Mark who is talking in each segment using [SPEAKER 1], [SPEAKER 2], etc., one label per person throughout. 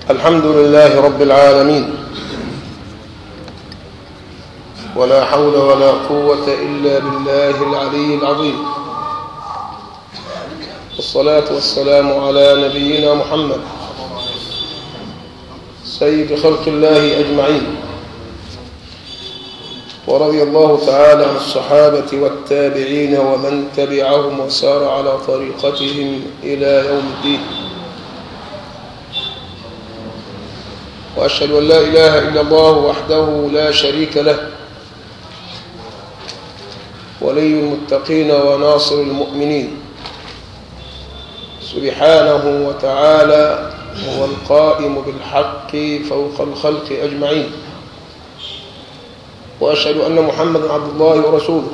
[SPEAKER 1] الحمد لله رب العالمين ولا حول ولا قوة إلا بالله العلي العظيم والصلاة والسلام على نبينا محمد سيد خلق الله أجمعين ورضي الله تعالى عن الصحابة والتابعين ومن تبعهم وسار على طريقتهم إلى يوم الدين وأشهد أن لا إله إلا الله وحده لا شريك له ولي المتقين وناصر المؤمنين سبحانه وتعالى هو القائم بالحق فوق الخلق أجمعين وأشهد أن محمدا عبد الله ورسوله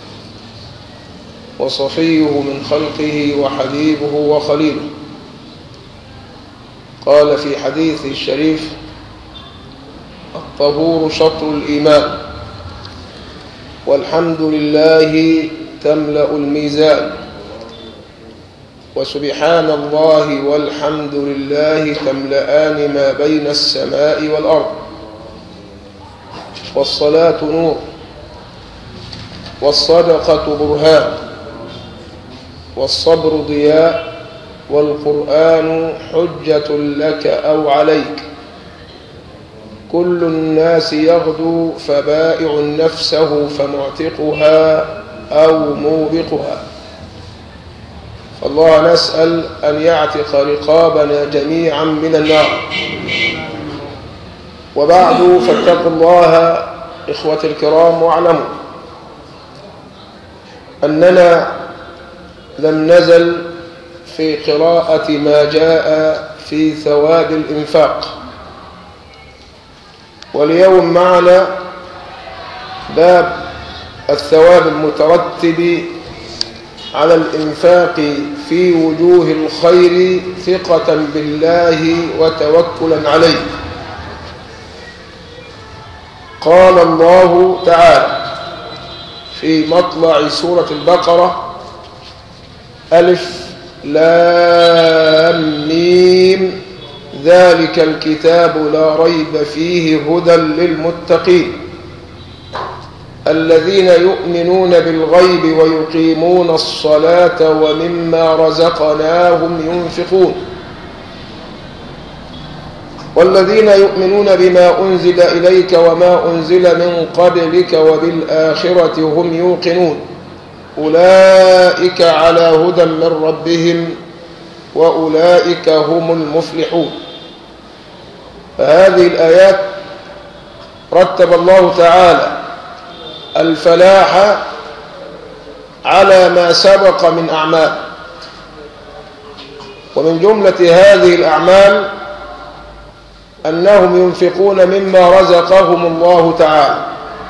[SPEAKER 1] وصفيه من خلقه وحبيبه وخليله قال في حديث الشريف الطهور شطر الإيمان والحمد لله تملأ الميزان وسبحان الله والحمد لله تملأان ما بين السماء والأرض والصلاة نور والصدقة برهان والصبر ضياء والقرآن حجة لك أو عليك كل الناس يغدو فبائع نفسه فمعتقها أو موبقها فالله نسأل أن يعتق رقابنا جميعا من النار وبعد فاتقوا الله إخوة الكرام واعلموا أننا لم نزل في قراءة ما جاء في ثواب الإنفاق واليوم معنا باب الثواب المترتب على الإنفاق في وجوه الخير ثقة بالله وتوكلا عليه قال الله تعالى في مطلع سورة البقرة ألف لام ميم ذلك الكتاب لا ريب فيه هدى للمتقين الذين يؤمنون بالغيب ويقيمون الصلاة ومما رزقناهم ينفقون والذين يؤمنون بما أنزل إليك وما أنزل من قبلك وبالآخرة هم يوقنون أولئك على هدى من ربهم وأولئك هم المفلحون فهذه الآيات رتب الله تعالى الفلاح على ما سبق من أعمال ومن جملة هذه الأعمال أنهم ينفقون مما رزقهم الله تعالى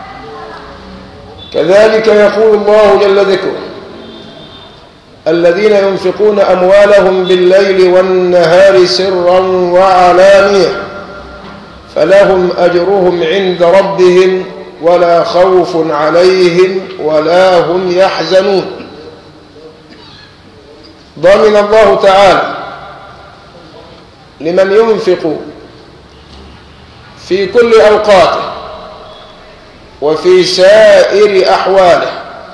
[SPEAKER 1] كذلك يقول الله جل ذكره الذين ينفقون أموالهم بالليل والنهار سرا وعلانية فلهم أجرهم عند ربهم ولا خوف عليهم ولا هم يحزنون ضمن الله تعالى لمن ينفق في كل أوقاته وفي سائر أحواله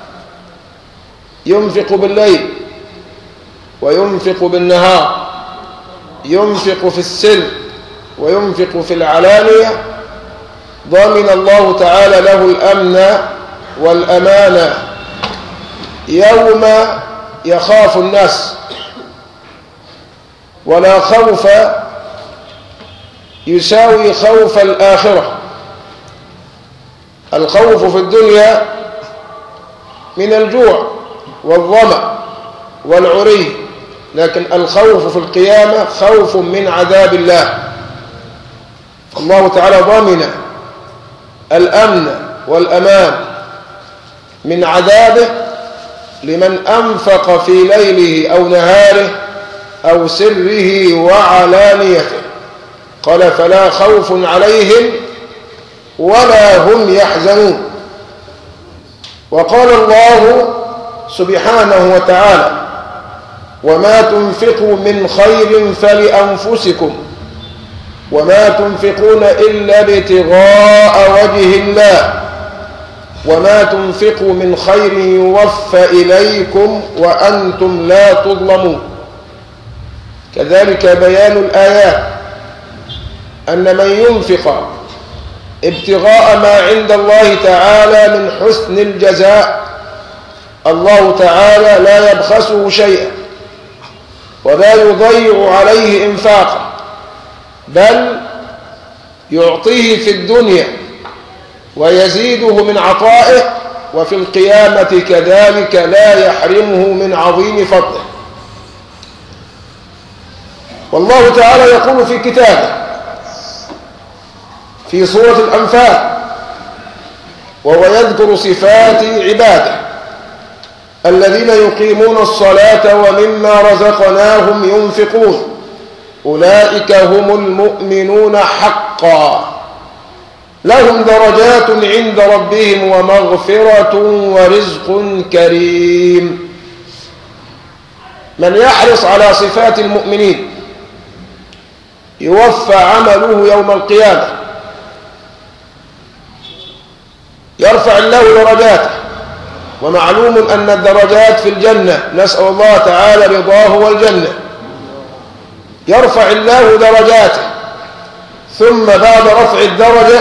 [SPEAKER 1] ينفق بالليل وينفق بالنهار ينفق في السر وينفق في العلانية ضمن الله تعالى له الأمن والأمان يوم يخاف الناس ولا خوف يساوي خوف الآخرة الخوف في الدنيا من الجوع والظمأ والعري لكن الخوف في القيامة خوف من عذاب الله الله تعالى ضمن الأمن والأمان من عذابه لمن أنفق في ليله أو نهاره أو سره وعلانيته قال فلا خوف عليهم ولا هم يحزنون وقال الله سبحانه وتعالى وما تنفقوا من خير فلأنفسكم وما تنفقون إلا ابتغاء وجه الله وما تنفقوا من خير يوفى إليكم وأنتم لا تظلمون كذلك بيان الآيات أن من ينفق ابتغاء ما عند الله تعالى من حسن الجزاء الله تعالى لا يبخسه شيئا ولا يضيع عليه إنفاقا بل يعطيه في الدنيا ويزيده من عطائه وفي القيامة كذلك لا يحرمه من عظيم فضله والله تعالى يقول في كتابه في سورة الأنفال وهو يذكر صفات عباده الذين يقيمون الصلاة ومما رزقناهم ينفقون أولئك هم المؤمنون حقا لهم درجات عند ربهم ومغفرة ورزق كريم من يحرص على صفات المؤمنين يوفى عمله يوم القيامة يرفع الله درجاته ومعلوم أن الدرجات في الجنة نسأل الله تعالى رضاه والجنة يرفع الله درجاته ثم بعد رفع الدرجة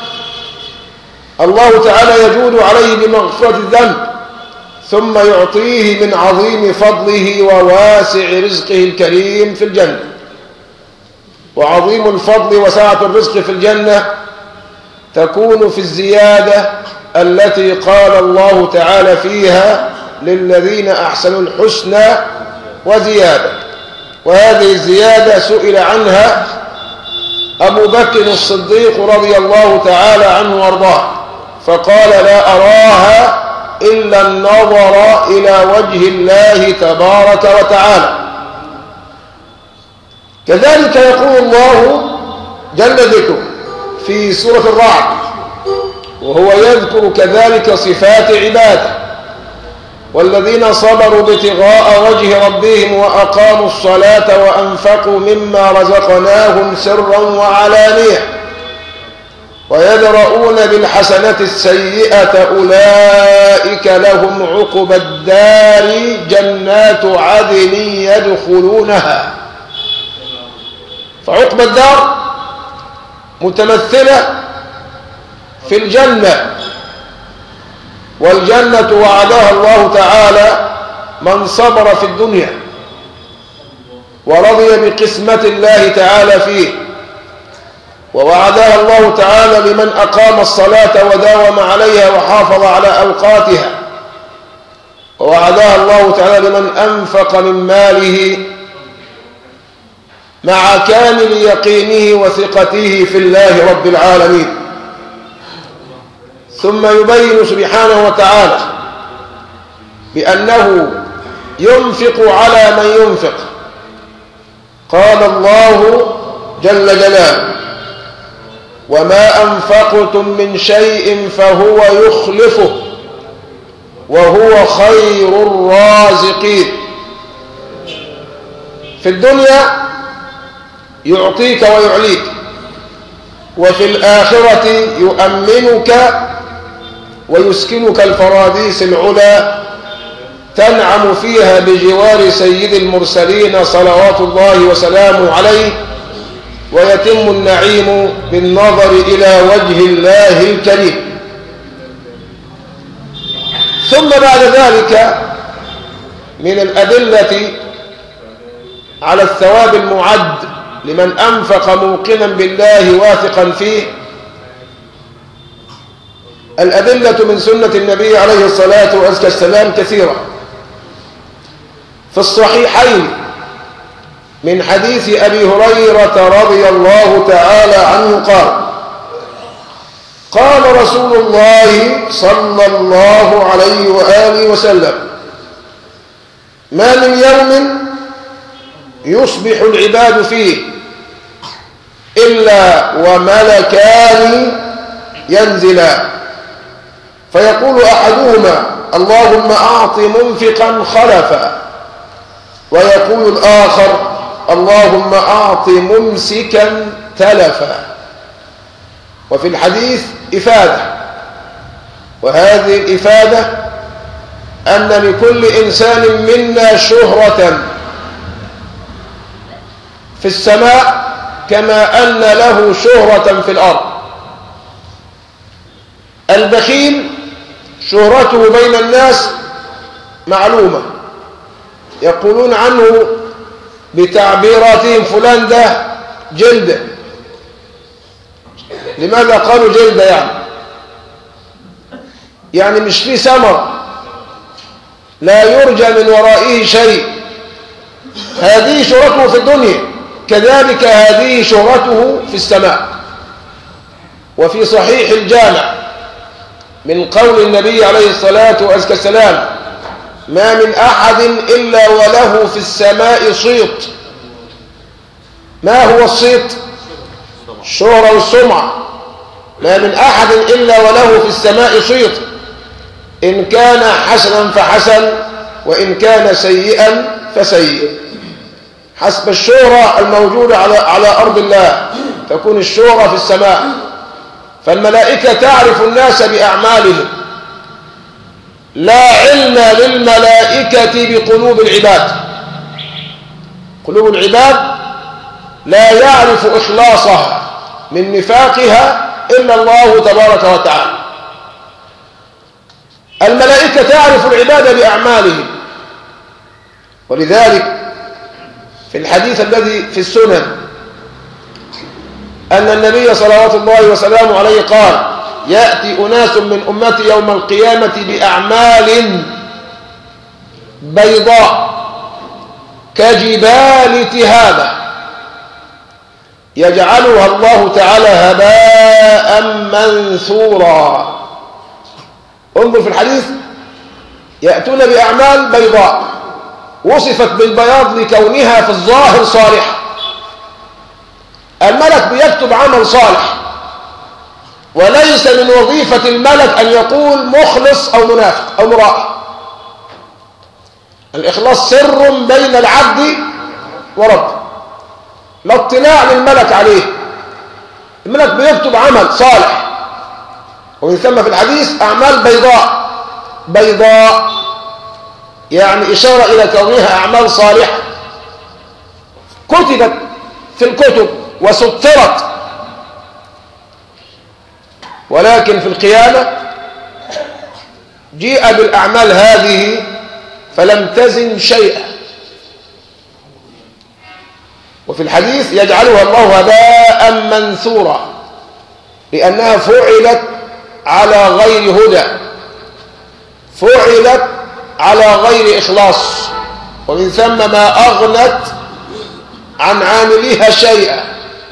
[SPEAKER 1] الله تعالى يجود عليه بمغفرة الذنب ثم يعطيه من عظيم فضله وواسع رزقه الكريم في الجنة وعظيم الفضل وسعة الرزق في الجنة تكون في الزيادة التي قال الله تعالى فيها للذين أحسنوا الحسنى وزيادة وهذه الزيادة سئل عنها أبو بكر الصديق رضي الله تعالى عنه وارضاه فقال لا أراها إلا النظر إلى وجه الله تبارك وتعالى كذلك يقول الله جل ذكره في سورة الرعد وهو يذكر كذلك صفات عباده والذين صبروا ابتغاء وجه ربهم وأقاموا الصلاة وأنفقوا مما رزقناهم سرا وعلانية ويدرؤون بالحسنة السيئة أولئك لهم عقب الدار جنات عدن يدخلونها فعقب الدار متمثلة في الجنة والجنة وعدها الله تعالى من صبر في الدنيا ورضي بقسمة الله تعالى فيه ووعدها الله تعالى لمن أقام الصلاة وداوم عليها وحافظ على أوقاتها ووعدها الله تعالى لمن أنفق من ماله مع كامل يقينه وثقته في الله رب العالمين ثم يبين سبحانه وتعالى بأنه ينفق على من ينفق قال الله جل جلاله وما أنفقتم من شيء فهو يخلفه وهو خير الرازقين في الدنيا يعطيك ويعليك وفي الآخرة يؤمنك ويسكنك الفراديس العلا تنعم فيها بجوار سيد المرسلين صلوات الله وسلامه عليه ويتم النعيم بالنظر إلى وجه الله الكريم ثم بعد ذلك من الأدلة على الثواب المعد لمن أنفق موقنا بالله واثقا فيه الأدلة من سنة النبي عليه الصلاة والسلام كثيرة في الصحيحين من حديث أبي هريرة رضي الله تعالى عنه قال قال رسول الله صلى الله عليه وآله وسلم ما من يوم يصبح العباد فيه إلا وملكان ينزلان فيقول أحدهما اللهم أعط منفقا خلفا ويقول الآخر اللهم أعط ممسكا تلفا وفي الحديث إفادة وهذه الإفادة أن لكل إنسان منا شهرة في السماء كما أن له شهرة في الأرض البخيل شهرته بين الناس معلومة يقولون عنه بتعبيراتهم فلان ده جلدة لماذا قالوا جلدة يعني يعني مش فيه ثمر لا يرجى من ورائه شيء هذه شهرته في الدنيا كذلك هذه شهرته في السماء وفي صحيح الجامع من قول النبي عليه الصلاة والسلام ما من أحد إلا وله في السماء صيت ما هو الصيت الشهرة والسمعة ما من أحد إلا وله في السماء صيت إن كان حسنا فحسن وإن كان سيئا فسيء حسب الشهرة الموجودة على, على أرض الله تكون الشهرة في السماء فالملائكة تعرف الناس بأعمالهم لا علم للملائكة بقلوب العباد قلوب العباد لا يعرف إخلاصها من نفاقها إلا الله تبارك وتعالى الملائكة تعرف العباد بأعمالهم ولذلك في الحديث الذي في السنن أن النبي صلوات الله وسلامه عليه قال يأتي أناس من أمتي يوم القيامة بأعمال بيضاء كجبال تهابة يجعلها الله تعالى هباء منثورا انظر في الحديث يأتون بأعمال بيضاء وصفت بالبياض لكونها في الظاهر صالحة الملك بيكتب عمل صالح وليس من وظيفة الملك أن يقول مخلص أو منافق أو مرائي الإخلاص سر بين العبد وربه لا اطلاع للملك عليه الملك بيكتب عمل صالح ومن ثم في الحديث أعمال بيضاء بيضاء يعني إشارة إلى كونها أعمال صالحة كتبت في الكتب وسطرت ولكن في القيامة جيء بالأعمال هذه فلم تزن شيئا وفي الحديث يجعلها الله هباء منثورا لأنها فعلت على غير هدى فعلت على غير إخلاص ومن ثم ما أغنت عن عامليها شيئا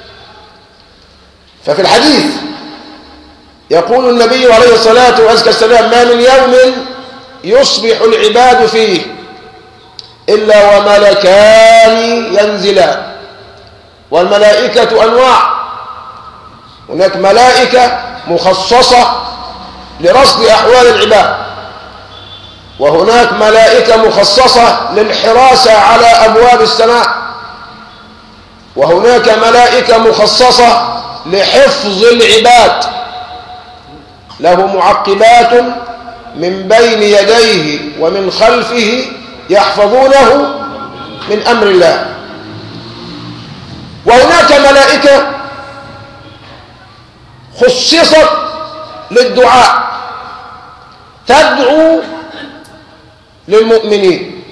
[SPEAKER 1] ففي الحديث يقول النبي عليه الصلاة والسلام ما من يوم يصبح العباد فيه إلا وملكان ينزلان والملائكة أنواع هناك ملائكة مخصصة لرصد أحوال العباد وهناك ملائكة مخصصة للحراسة على أبواب السماء وهناك ملائكة مخصصة لحفظ العباد له معقبات من بين يديه ومن خلفه يحفظونه من أمر الله وهناك ملائكة خصصت للدعاء تدعو للمؤمنين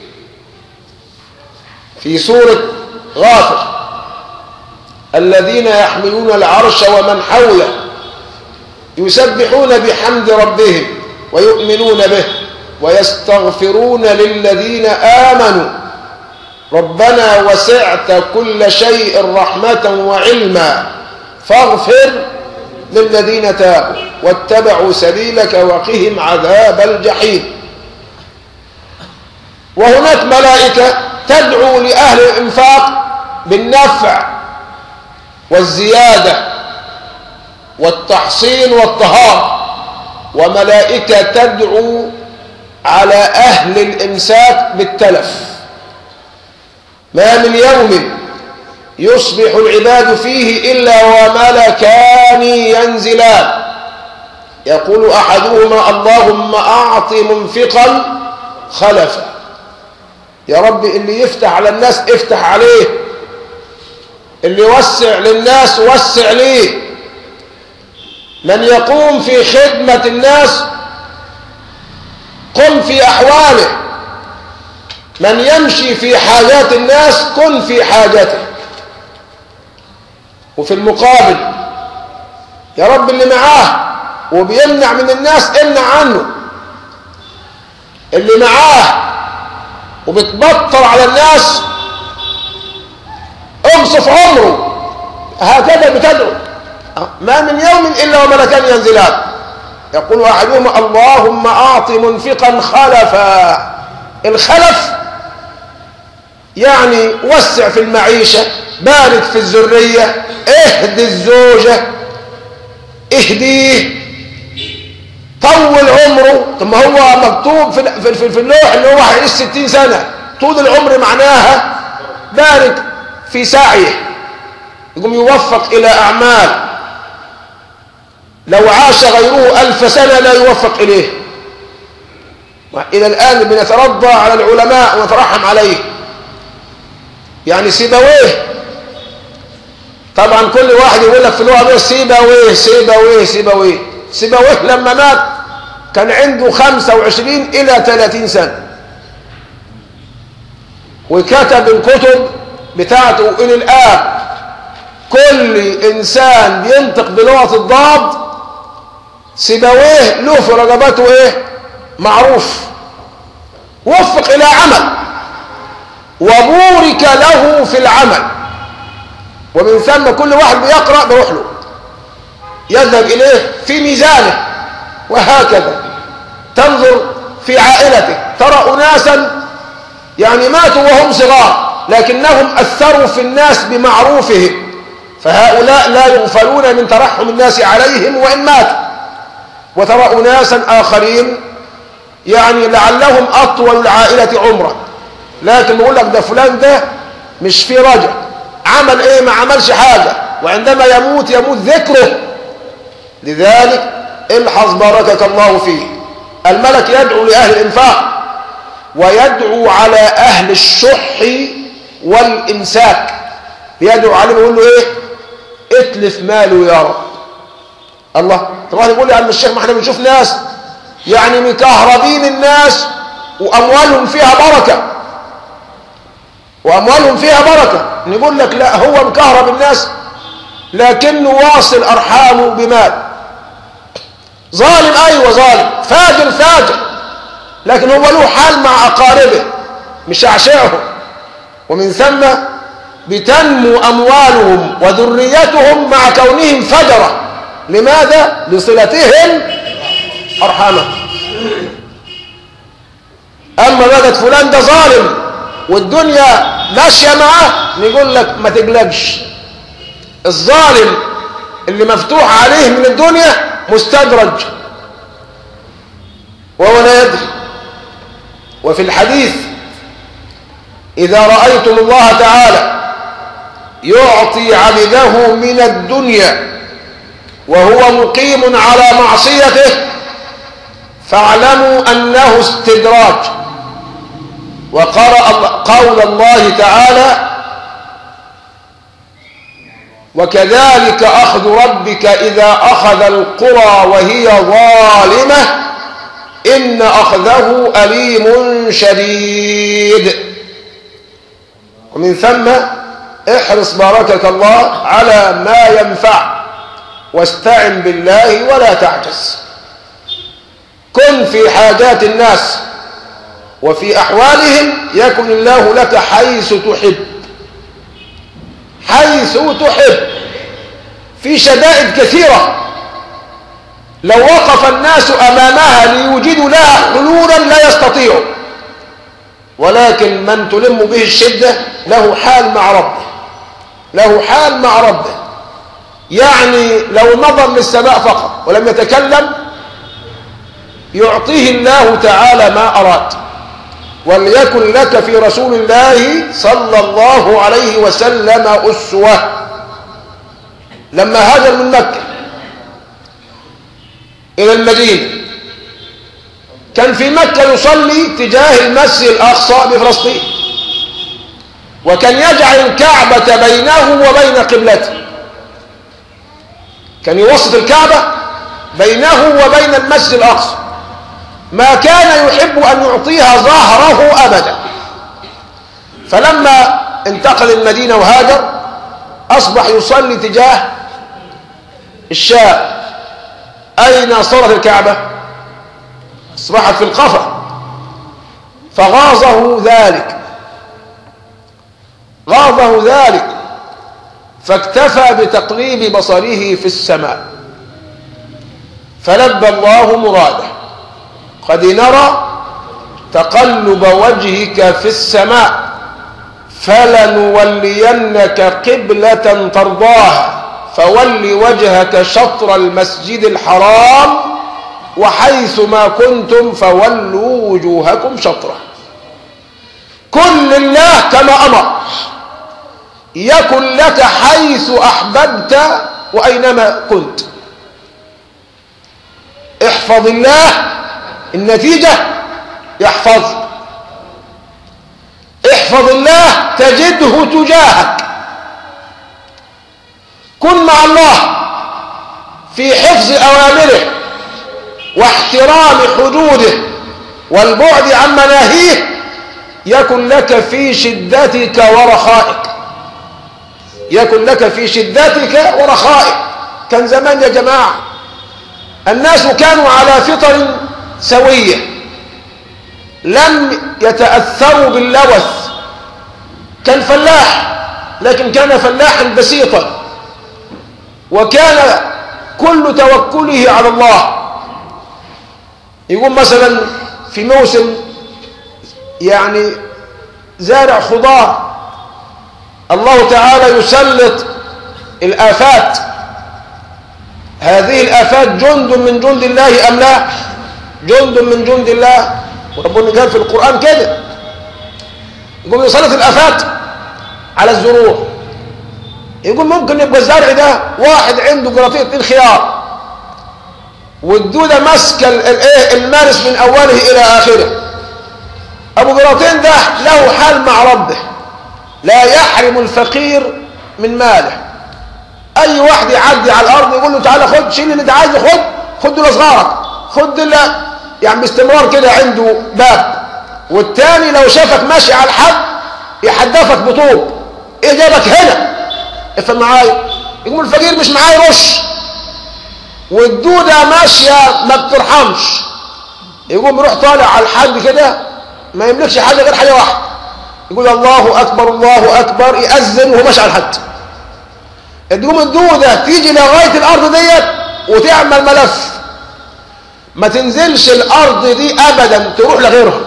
[SPEAKER 1] في سورة غافر الذين يحملون العرش ومن حوله يسبحون بحمد ربهم ويؤمنون به ويستغفرون للذين آمنوا ربنا وسعت كل شيء رحمة وعلما فاغفر للذين تابوا واتبعوا سبيلك وقهم عذاب الجحيم وهناك ملائكة تدعو لأهل الإنفاق بالنفع والزيادة والتحصين والطهارة وملائكة تدعو على أهل الإمساك بالتلف ما من يوم يصبح العباد فيه إلا وملكان ينزلان يقول أحدهما اللهم أعط منفقا خلفا يا رب اللي يفتح على الناس افتح عليه اللي يوسع للناس وسع ليه من يقوم في خدمة الناس قم في أحواله من يمشي في حاجات الناس كن في حاجته وفي المقابل يا رب اللي معاه وبيمنع من الناس امنع عنه اللي معاه وبتبطر على الناس امصف عمره هكذا بتدعو ما من يوم إلا وملكان ينزلان يقول أحدهما اللهم أعط منفقا خلفا الخلف يعني وسع في المعيشة بارك في الذرية اهدي الزوجة اهديه طول عمره طب ما هو مكتوب في في في اللوح اللي هو هيعيش 60 سنة طول العمر معناها بارك في سعيه يقوم يوفق إلى أعمال لو عاش غيره ألف سنة لا يوفق إليه إلى الآن بنترضى على العلماء ونترحم عليه يعني سيبويه طبعا كل واحد يقول لك في اللغة سيبويه سيبويه سيبويه سيبويه لما مات كان عنده 25 إلى 30 سنة وكتب الكتب بتاعته إلى الآن كل إنسان بينطق بلغة الضاد سيبويه له في رقبته إيه معروف وفق إلى عمل وبورك له في العمل ومن ثم كل واحد بيقرأ بروح له يذهب إليه في ميزانه وهكذا تنظر في عائلته ترى أناسا يعني ماتوا وهم صغار لكنهم أثروا في الناس بمعروفهم فهؤلاء لا يغفلون من ترحم الناس عليهم وإن ماتوا وترى أناسا آخرين يعني لعلهم أطول العائلة عمرا لكن بيقول لك ده فلان ده مش في رجع عمل ايه ما عملش حاجة وعندما يموت يموت ذكره لذلك الحظ باركك الله فيه الملك يدعو لأهل الإنفاق ويدعو على أهل الشح والإمساك يدعو عليه ويقول له إيه اتلف ماله يا رب الله طبعا يقول لي يا عم الشيخ ما احنا بنشوف ناس يعني مكهربين الناس وأموالهم فيها بركة وأموالهم فيها بركة نقول لك لا هو مكهرب الناس لكنه واصل أرحامه بمال ظالم أيوة ظالم فاجر فاجر لكن هو له حال مع أقاربه مش أعشائهم ومن ثم بتنمو أموالهم وذريتهم مع كونهم فجرة لماذا؟ لصلتهم أرحامهم أما بقت فلان ده ظالم والدنيا ماشية معاه نقول لك ما تقلقش الظالم اللي مفتوح عليه من الدنيا مستدرج وهو لا يدري وفي الحديث إذا رأيتم الله تعالى يعطي عبده من الدنيا وهو مقيم على معصيته فاعلموا أنه استدراج وقرأ قول الله تعالى وكذلك أخذ ربك إذا أخذ القرى وهي ظالمة إن أخذه أليم شديد ومن ثم احرص باركك الله على ما ينفع واستعن بالله ولا تعجز كن في حاجات الناس وفي أحوالهم يكن الله لك حيث تحب حيث تحب في شدائد كثيرة لو وقف الناس أمامها ليوجدوا لها حلولا لا يستطيعوا ولكن من تلم به الشدة له حال مع ربه له حال مع ربه يعني لو نظر للسماء فقط ولم يتكلم يعطيه الله تعالى ما أراد وليكن لك في رسول الله صلى الله عليه وسلم أسوة لما هاجر من مكة إلى المدينة كان في مكة يصلي تجاه المسجد الأقصى بفلسطين وكان يجعل الكعبة بينه وبين قبلته كان يوسط الكعبة بينه وبين المسجد الأقصى ما كان يحب أن يعطيها ظهره أبدا فلما انتقل المدينة وهاجر أصبح يصلي تجاه الشام أين صارت الكعبة أصبحت في القفر فغاظه ذلك غاظه ذلك فاكتفى بتقليب بصره في السماء فلبى الله مراده قد نرى تقلب وجهك في السماء فلنولينك قبلة ترضاها فول وجهك شطر المسجد الحرام وحيث ما كنتم فولوا وجوهكم شطره كن لله كما أمر يكن لك حيث أحببت وأينما كنت احفظ الله النتيجة يحفظك احفظ الله تجده تجاهك كن مع الله في حفظ أوامره واحترام حدوده والبعد عن مناهيه يكن لك في شدتك ورخائك يكن لك في شدتك ورخائك كان زمان يا جماعة الناس كانوا على فطر سوية لم يتأثروا باللوث كان فلاح لكن كان فلاحا بسيطا وكان كل توكله على الله يقول مثلا في موسم يعني زارع خضار الله تعالى يسلط الآفات هذه الآفات جند من جند الله أم لا جند من جند الله وربنا قال في القرآن كده يقول يسلط الآفات على الزروع يقول ممكن يبقى الزرع ده واحد عنده قراطية الخيار والدودة ماسكة الايه المارس من أوله إلى آخره أبو قراطين ده له حال مع ربه لا يحرم الفقير من ماله أي واحد يعدي على الأرض يقول له تعالى خد شيل اللي أنت عايزه خد خد لأصغارك خد اللي يعني باستمرار كده عنده باب والتاني لو شافك ماشي على الحد يحدفك بطوب ايه جابك هنا افهم معايا يقول الفقير مش معاه يرش والدودة ماشية ما بترحمش يقوم يروح طالع على الحد كده ما يملكش حاجة غير حاجة واحدة يقول الله أكبر الله أكبر يأذن وهو ماشي على الحد تقوم الدودة تيجي لغاية الأرض ديت وتعمل ملف ما تنزلش الأرض دي أبدا تروح لغيرها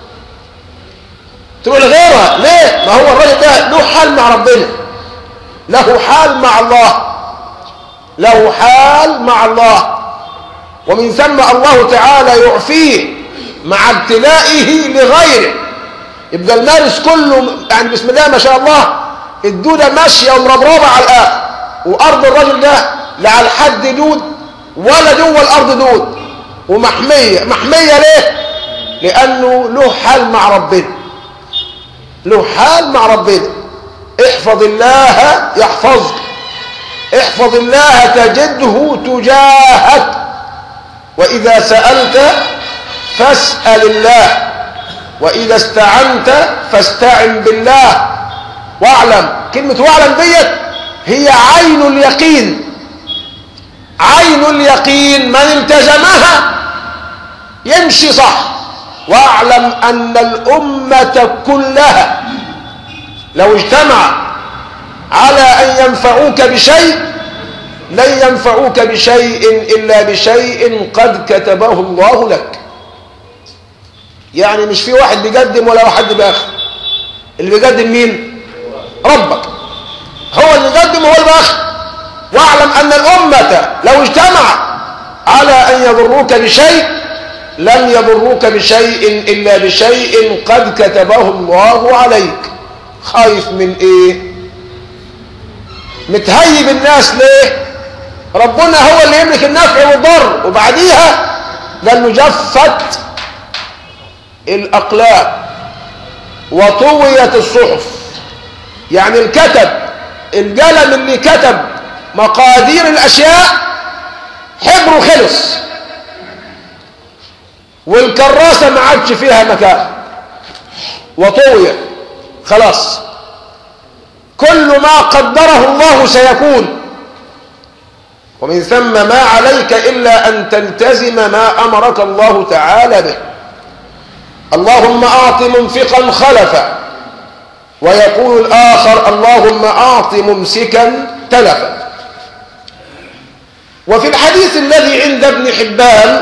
[SPEAKER 1] تروح لغيرها ليه؟ ما هو الراجل ده له حال مع ربنا له حال مع الله له حال مع الله ومن ثم الله تعالى يعفيه مع ابتلائه لغيره يبقى المارس كله يعني بسم الله ما شاء الله الدودة ماشية ومربربة على الآخر وأرض الرجل ده لا على الحد دود ولا جوه الأرض دود ومحمية محمية ليه؟ لأنه له حال مع ربنا له حال مع ربنا احفظ الله يحفظك احفظ الله تجده تجاهك وإذا سألت فاسأل الله وإذا استعنت فاستعن بالله واعلم كلمة واعلم ديت هي عين اليقين عين اليقين من التزمها يمشي صح واعلم أن الأمة كلها لو اجتمع على أن ينفعوك بشيء لن ينفعوك بشيء إلا بشيء قد كتبه الله لك يعني مش في واحد بيقدم ولا واحد بياخد اللي بيقدم مين ربك هو اللي بيقدم هو اللي بياخد واعلم أن الأمة لو اجتمع على أن يضروك بشيء لن يضروك بشيء إلا بشيء قد كتبه الله عليك خايف من إيه متهيب الناس ليه ربنا هو اللي يملك النفع والضر وبعديها قال له جفت الأقلام وطويت الصحف يعني الكتب القلم اللي كتب مقادير الأشياء حبره خلص والكراسة ما عادش فيها مكان وطويت خلاص كل ما قدره الله سيكون ومن ثم ما عليك إلا أن تلتزم ما أمرك الله تعالى به اللهم أعط منفقا خلفا ويقول الآخر اللهم أعط ممسكا تلفا وفي الحديث الذي عند ابن حبان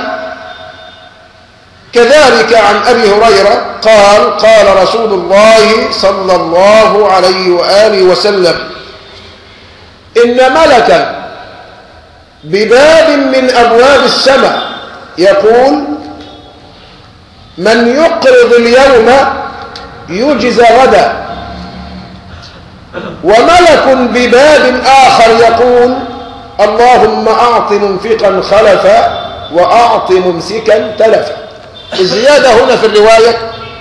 [SPEAKER 1] كذلك عن أبي هريرة قال قال رسول الله صلى الله عليه وآله وسلم إن ملكا بباب من أبواب السماء يقول من يقرض اليوم يجز غدا وملك بباب آخر يقول اللهم أعط منفقا خلفا وأعط ممسكا تلفا الزيادة هنا في الرواية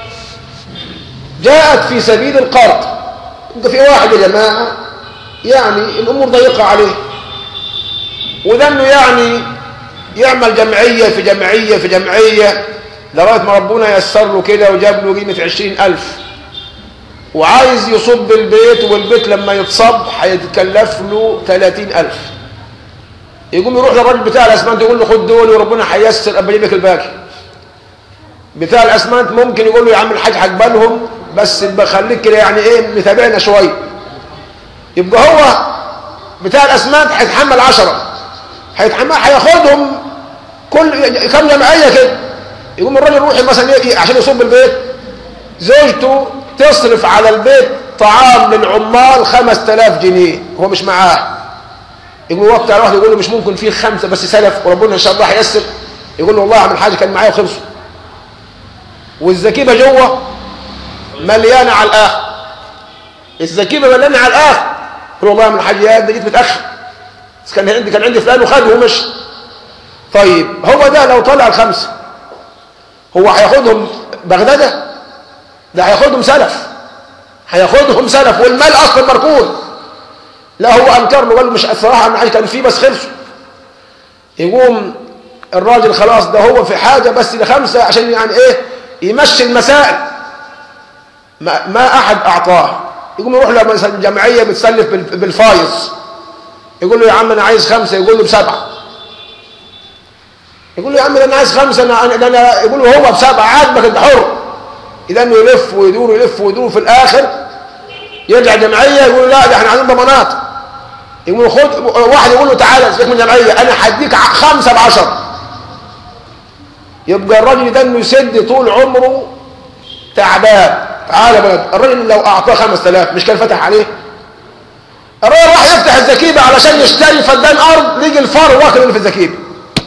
[SPEAKER 1] جاءت في سبيل القرض انت في واحد يا جماعة يعني الأمور ضيقة عليه وده انه يعني يعمل جمعية في جمعية في جمعية لغاية ما ربنا يسر له كده وجاب له قيمة عشرين ألف وعايز يصب البيت والبيت لما يتصب هيتكلف له ثلاثين ألف يقوم يروح للراجل بتاع الأسمنت يقول له خد دول وربنا هيسر أبقى أجيب لك الباقي بتاع الأسمنت ممكن يقول له يا عم الحاج هقبلهم بس بخليك كده يعني إيه متابعنا شوية يبقى هو بتاع الأسمنت هيتحمل عشرة هيتحمل هياخدهم كل كم جمعية كده يقوم الراجل يروح مثلا إيه عشان يصب البيت زوجته تصرف على البيت طعام للعمال 5000 جنيه هو مش معاه يقول وقت على واحد يقول له مش ممكن فيه خمسه بس سلف وربنا ان شاء الله هيسر يقول له والله اعمل حاجه كان معايا وخلصوا والزكيبه جوه مليانه على الاخر الزكيبه مليانه على الاخر يقول والله اعمل حاجه يا ده جيت متاخر بس كان عندي كان عندي فلان وخده ومشي طيب هو ده لو طلع الخمسه هو هياخدهم بغداده ده هياخدهم سلف هياخدهم سلف والمال اصلا مركون لا هو انكر له قال له مش الصراحه انا كان فيه بس خلصوا يقوم الراجل خلاص ده هو في حاجه بس لخمسه عشان يعني ايه يمشي المسائل ما, ما احد اعطاه يقوم يروح له مثلا جمعيه بتسلف بالفايز يقول له يا عم انا عايز خمسه يقول له بسبعه يقول له يا عم انا عايز خمسه انا انا يقول له هو بسبعه عاجبك انت حر اذا انه يلف ويدور ويلف ويدور في الاخر يرجع جمعيه يقول لا ده احنا عايزين ضمانات يقول خد واحد يقول له تعالى سيبك من جمعيه انا هديك خمسه بعشر يبقى الراجل ده انه يسد طول عمره تعبان تعالى بلد الراجل لو اعطاه 5000 مش كان فتح عليه الراجل راح يفتح الزكيبه علشان يشتري فدان ارض يجي الفار واكل اللي في الزكيبه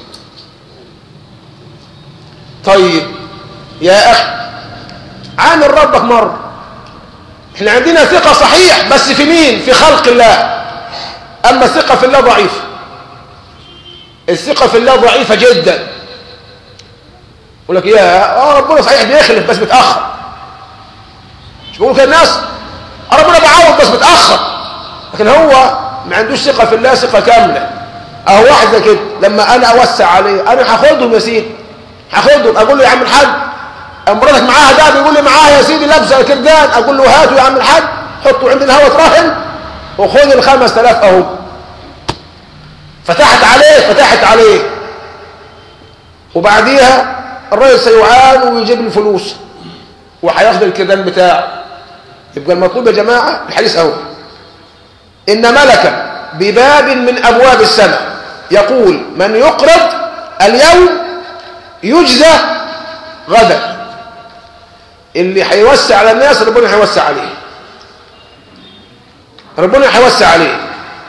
[SPEAKER 1] طيب يا اخي عامل ربك مره احنا عندنا ثقة صحيح بس في مين في خلق الله اما الثقة في الله ضعيفة الثقة في الله ضعيفة جدا يقول لك يا اه ربنا صحيح بيخلف بس بتأخر مش بقول كده الناس ربنا بعوض بس بتأخر لكن هو ما عندوش ثقة في الله ثقة كاملة اهو واحد زي كده لما انا اوسع عليه انا هاخدهم يا سيدي هاخدهم اقول له يا عم الحاج مراتك معاها ده بيقول لي معاها يا سيدي لابسه كردان اقول له هاته يا عم الحاج حطه عند الهوا تراهن وخذ ال 5000 اهو فتحت عليه فتحت عليه وبعديها الراجل سيعان ويجيب لي فلوس وهياخد الكردان بتاعه يبقى المطلوب يا جماعه الحديث اهو ان ملكا بباب من ابواب السماء يقول من يقرض اليوم يجزى غدا اللي هيوسع على الناس ربنا هيوسع عليه ربنا هيوسع عليه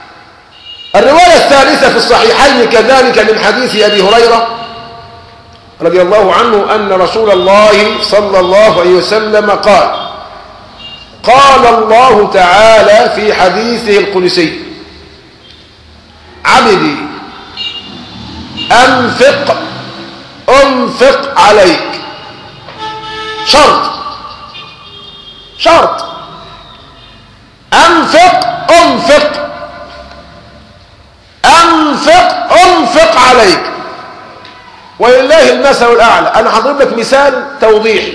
[SPEAKER 1] الرواية الثالثة في الصحيحين كذلك من حديث أبي هريرة رضي الله عنه أن رسول الله صلى الله عليه وسلم قال قال الله تعالى في حديثه القدسي عبدي أنفق أنفق عليك شرط شرط أنفق أنفق أنفق أنفق عليك ولله المثل الأعلى أنا هضرب لك مثال توضيحي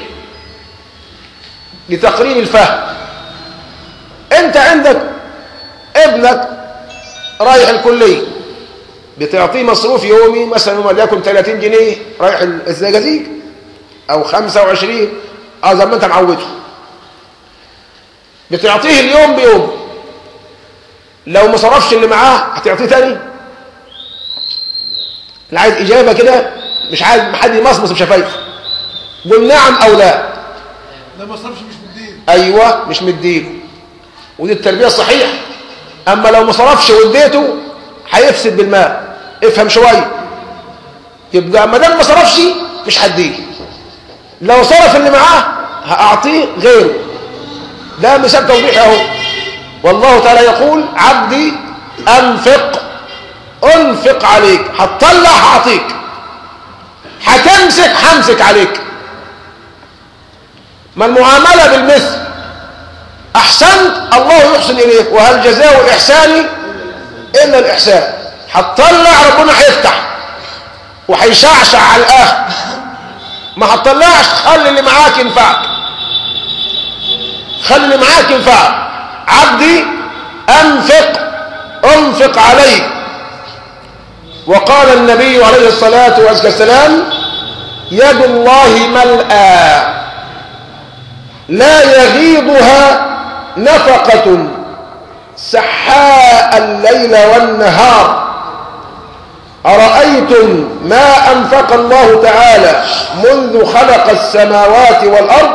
[SPEAKER 1] لتقريب الفهم أنت عندك ابنك رايح الكلية بتعطيه مصروف يومي مثلا وليكن 30 جنيه رايح الزجاجيج أو 25 أو زي ما أنت معوده بتعطيه اليوم بيوم لو ما صرفش اللي معاه هتعطيه تاني اللي عايز إجابة كده مش عايز حد يمصمص بشفايفه قول نعم أو لا
[SPEAKER 2] لا ما صرفش مش مدين
[SPEAKER 1] أيوة مش مديله ودي التربية الصحيحة أما لو ما صرفش واديته هيفسد بالمال افهم شوية يبقى ما دام ما صرفش مش هديه لو صرف اللي معاه هأعطيه غيره ده مثال توضيحي اهو والله تعالى يقول عبدي أنفق أنفق عليك هتطلع هعطيك هتمسك همسك عليك ما المعاملة بالمثل أحسنت الله يحسن إليك وهل جزاء الإحسان إلا الإحسان هتطلع ربنا هيفتح وهيشعشع على الآخر ما هتطلعش خلي اللي معاك ينفعك خلي اللي معاك ينفعك عبدي أنفق أنفق عليك وقال النبي عليه الصلاة والسلام يد الله ملأى لا يغيضها نفقة سحاء الليل والنهار أرأيتم ما أنفق الله تعالى منذ خلق السماوات والأرض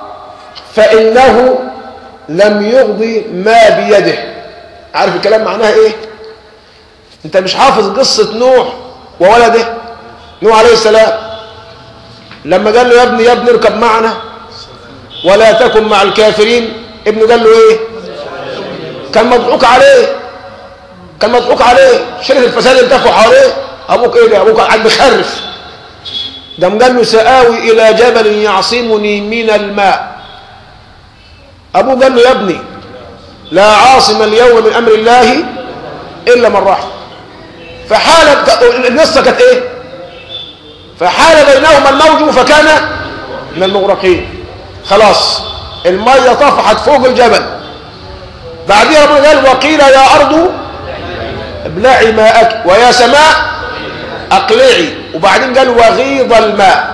[SPEAKER 1] فإنه لم يغضي ما بيده عارف الكلام معناها إيه أنت مش حافظ قصة نوح وولده نوح عليه السلام لما قال له يا ابني يا ابني اركب معنا ولا تكن مع الكافرين ابنه قال له ايه كان مضحوك عليه كان مضحوك عليه شركة الفساد التفوا حواليه ابوك ايه ده ابوك قاعد بيخرف ده قال له سآوي الى جبل يعصمني من الماء ابوه قال له يا ابني لا عاصم اليوم من امر الله الا من رحم فحالت القصه كانت ايه فحال بينهما الموج فكان من المغرقين خلاص الميه طفحت فوق الجبل بعديها ربنا قال وقيل يا ارض ابلعي ماءك ويا سماء اقلعي وبعدين قال وغيض الماء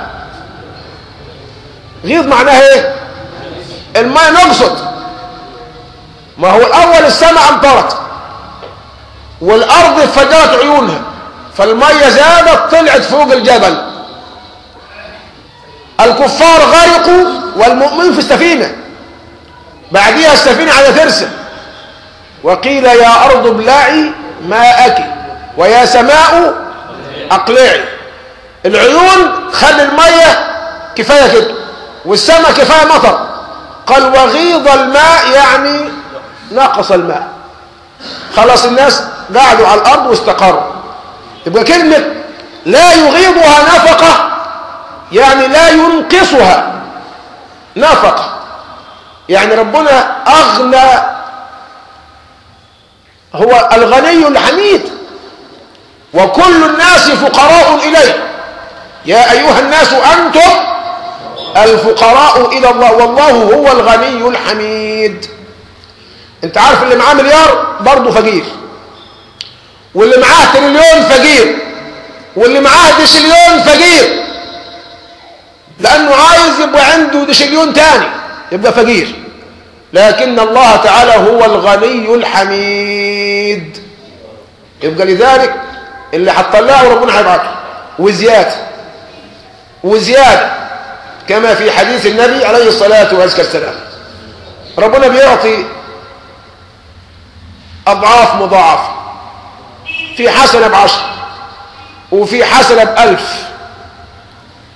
[SPEAKER 1] غيض معناها ايه الماء نقصت ما هو الاول السماء امطرت والارض فجرت عيونها فالميه زادت طلعت فوق الجبل الكفار غرقوا والمؤمن في السفينه بعديها السفينه على ترسم وقيل يا ارض ابلعي ماءك ويا سماء اقلعي العيون خلي الميه كفايه كده والسماء كفايه مطر قال وغيض الماء يعني نقص الماء خلاص الناس قعدوا على الارض واستقروا يبقى كلمه لا يغيضها نفقه يعني لا ينقصها نفقه يعني ربنا اغنى هو الغني الحميد وكل الناس فقراء إليه يا أيها الناس أنتم الفقراء إلى الله والله هو الغني الحميد انت عارف اللي معاه مليار برضه فقير واللي معاه تريليون فقير واللي معاه ديشليون فقير لأنه عايز يبقى عنده ديشليون تاني يبقى فقير لكن الله تعالى هو الغني الحميد يبقى لذلك اللي هتطلعه ربنا هيبعته وزيادة وزيادة كما في حديث النبي عليه الصلاة والسلام ربنا بيعطي أضعاف مضاعفة في حسنة بعشر وفي حسنة بألف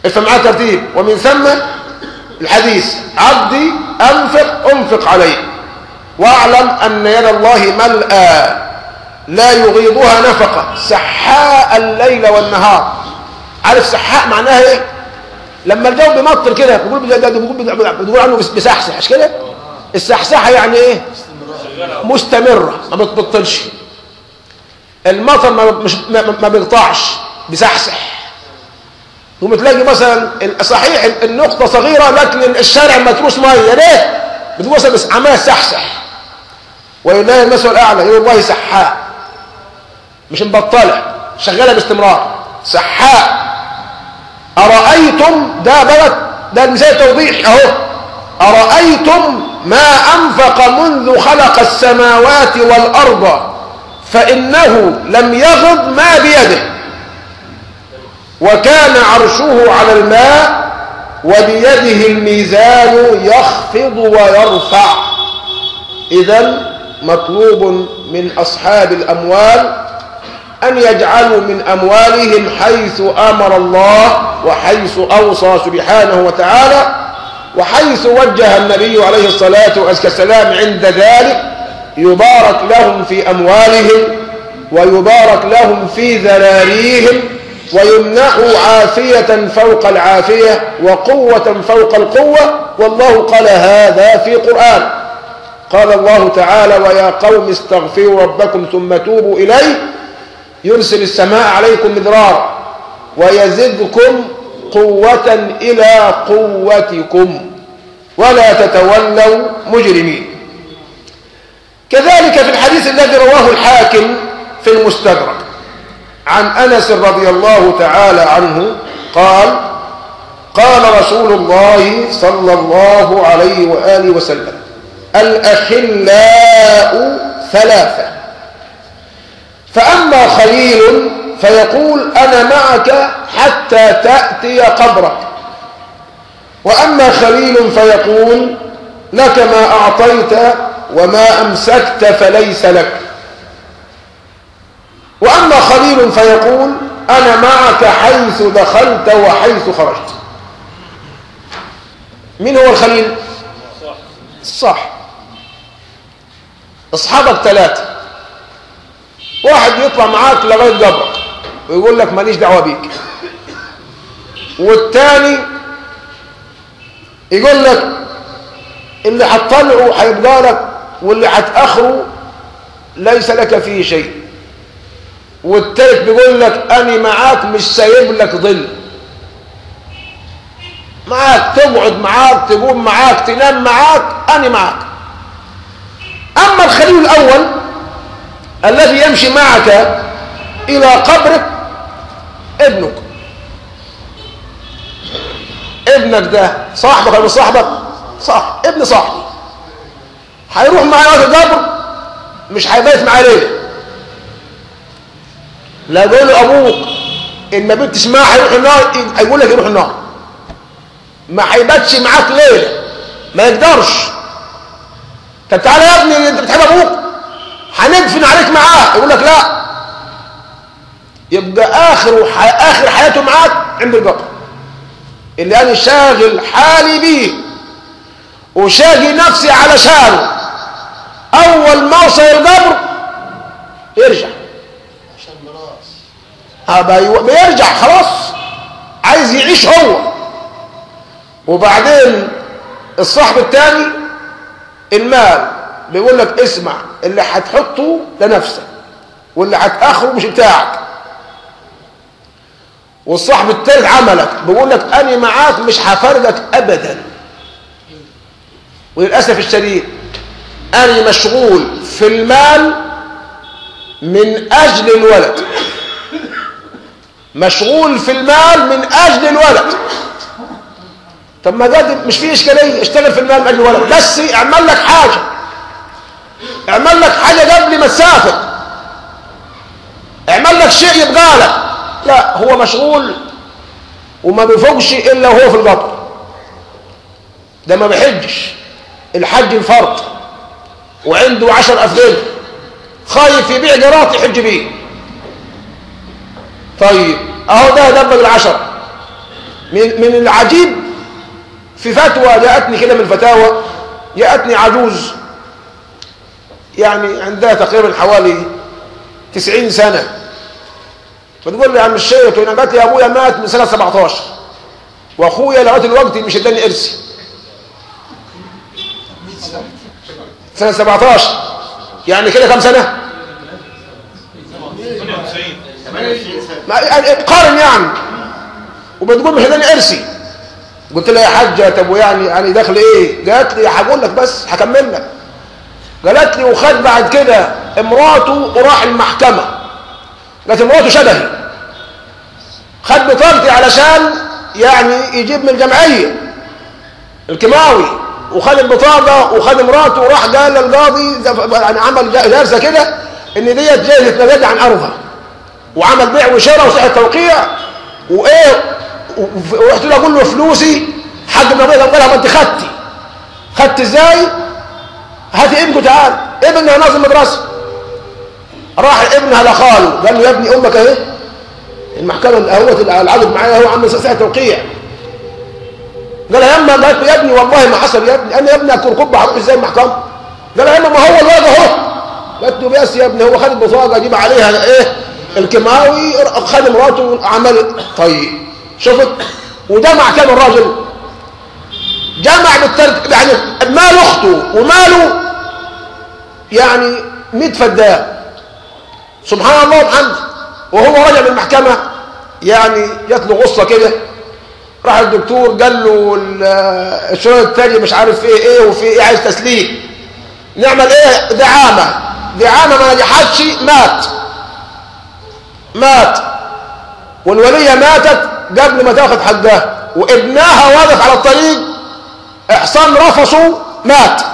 [SPEAKER 1] افهم معاه ترتيب ومن ثم الحديث عبدي أنفق أنفق عليه واعلم أن يد الله ملأى لا يغيضها نفقة سحاء الليل والنهار عارف سحاء معناها ايه لما الجو بيمطر كده بيقول بيقول بيقول عنه بيسحسح مش كده السحسحه يعني ايه مستمره ما بتبطلش المطر ما مش ما, ما بيقطعش بيسحسح ثم تلاقي مثلا صحيح النقطه صغيره لكن الشارع متروس ميه يا ريت بتقول مثلا بس عمال سحسح ولله المثل الاعلى يقول الله سحاء مش مبطله شغاله باستمرار سحاء أرأيتم ده بلد ده مثال توضيح أهو أرأيتم ما أنفق منذ خلق السماوات والأرض فإنه لم يغض ما بيده وكان عرشه على الماء وبيده الميزان يخفض ويرفع إذا مطلوب من أصحاب الأموال أن يجعلوا من أموالهم حيث أمر الله وحيث أوصى سبحانه وتعالى وحيث وجه النبي عليه الصلاة والسلام عند ذلك يبارك لهم في أموالهم ويبارك لهم في ذراريهم ويمنحوا عافية فوق العافية وقوة فوق القوة والله قال هذا في قرآن قال الله تعالى ويا قوم استغفروا ربكم ثم توبوا إليه يرسل السماء عليكم مدرارا ويزدكم قوة إلى قوتكم ولا تتولوا مجرمين كذلك في الحديث الذي رواه الحاكم في المستدرك عن أنس رضي الله تعالى عنه قال قال رسول الله صلى الله عليه وآله وسلم الأخلاء ثلاثة فأما خليل فيقول أنا معك حتى تأتي قبرك وأما خليل فيقول لك ما أعطيت وما أمسكت فليس لك وأما خليل فيقول أنا معك حيث دخلت وحيث خرجت مين هو الخليل صح أصحابك ثلاثة واحد يطلع معاك لغاية قبرك ويقول لك ماليش دعوة بيك والتاني يقول لك اللي هتطلعه هيبقى لك واللي هتأخره ليس لك فيه شيء والتالت بيقول لك أنا معاك مش سايب لك ظل معاك تقعد معاك تقوم معاك تنام معاك أنا معاك أما الخليل الأول الذي يمشي معك إلى قبرك ابنك ابنك ده صاحبك ولا صاحبك صح ابن صاحبي هيروح معايا وقت القبر مش هيبات معاه ليله لا يقول له ابوك ان ما بنتش معاه هيروح النار هيقول لك يروح النار ما هيباتش معاك ليله ما يقدرش طب تعالى يا ابني انت بتحب ابوك هندفن عليك معاه يقول لك لا يبقى اخر اخر حياته معاك عند القبر اللي انا شاغل حالي بيه وشاغي نفسي علشانه اول ما اوصل القبر يرجع
[SPEAKER 2] عشان مراس
[SPEAKER 1] أبا بيرجع خلاص عايز يعيش هو وبعدين الصاحب الثاني المال بيقول لك اسمع اللي هتحطه لنفسك واللي هتاخره مش بتاعك والصاحب الثالث عملك بيقول لك انا معاك مش هفرقك ابدا وللاسف الشديد انا مشغول في المال من اجل الولد مشغول في المال من اجل الولد طب ما ده مش فيه اشكاليه اشتغل في المال من اجل الولد بس اعمل لك حاجه اعمل لك حاجه قبل ما تسافر اعمل لك شيء يبقى لك لا هو مشغول وما بيفوقش الا وهو في القبر ده ما بيحجش الحج الفرض وعنده عشر افدان خايف يبيع جرات يحج بيه طيب اهو ده دبل العشر من من العجيب في فتوى جاءتني كده من الفتاوى جاءتني عجوز يعني عندها تقريبا حوالي 90 سنة بتقول لي يا عم الشيخ انا قالت لي ابويا مات من سنة 17 واخويا لغايه الوقت مش اداني ارثي سنة 17 يعني كده كم سنة؟ ما- يعني قارن يعني وبتقول مش اداني ارثي قلت لها يا حاجه طب ويعني يعني داخل ايه؟ قالت لي هقول لك بس هكمل لك قالت لي وخد بعد كده امراته وراح المحكمه قالت مراته شبهي خد بطاقتي علشان يعني يجيب من الجمعيه الكيماوي وخد البطاقه وخد مراته وراح قال للقاضي ده- يعني عمل جلسه كده ان ديت جايه تتنازل عن ارضها وعمل بيع وشراء وصحه توقيع وايه و- ورحت له اقول له فلوسي حق ابن ابويا قال لها ما انت خدتي خدت ازاي؟ هاتي ابنك تعال ابنها ناظم مدرسه راح ابنها لخاله قال له يا ابني امك اهي المحكمه اهوت العدد معايا هو عامل صحه توقيع قال يا اما قالت له يا ابني والله ما حصل يا ابني انا يا ابني اكون قبه هروح ازاي المحكمه قال يا اما ما هو الواد اهو قالت له بس يا ابني هو خد البطاقه اجيب عليها ايه الكيماوي خد مراته عمل طيب شفت وجمع كام الراجل جمع بالترك يعني مال اخته وماله يعني 100 فدان سبحان الله وبحمده وهو رجع من المحكمه يعني جات له غصه كده راح الدكتور قال له ال- الشغل التاني مش عارف ايه ايه وفي ايه عايز تسليم نعمل ايه دعامه دعامه ما نجحتش مات مات والوليه ماتت قبل ما تاخد حقها وابنها واقف على الطريق احصان رفصه مات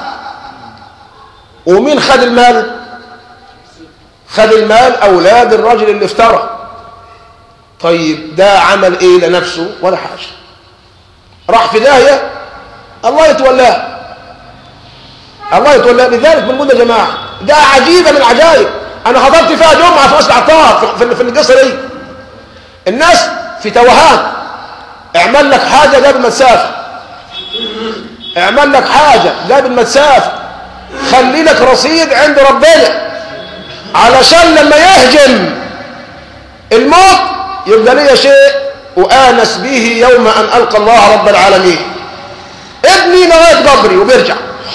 [SPEAKER 1] ومين خد المال خد المال اولاد الرجل اللي افترى طيب ده عمل ايه لنفسه ولا حاجه راح في داهيه الله يتولاه الله يتولاه لذلك بنقول يا جماعه ده عجيبه من العجائب انا حضرت فيها جمعه في وسط العطار في, في, في القصه دي الناس في توهان اعمل لك حاجه قبل ما تسافر اعمل لك حاجه قبل ما تسافر خلي لك رصيد عند ربنا علشان لما يهجم الموت يبقى لي شيء وآنس به يوم أن ألقى الله رب العالمين ابني لغاية قبري وبيرجع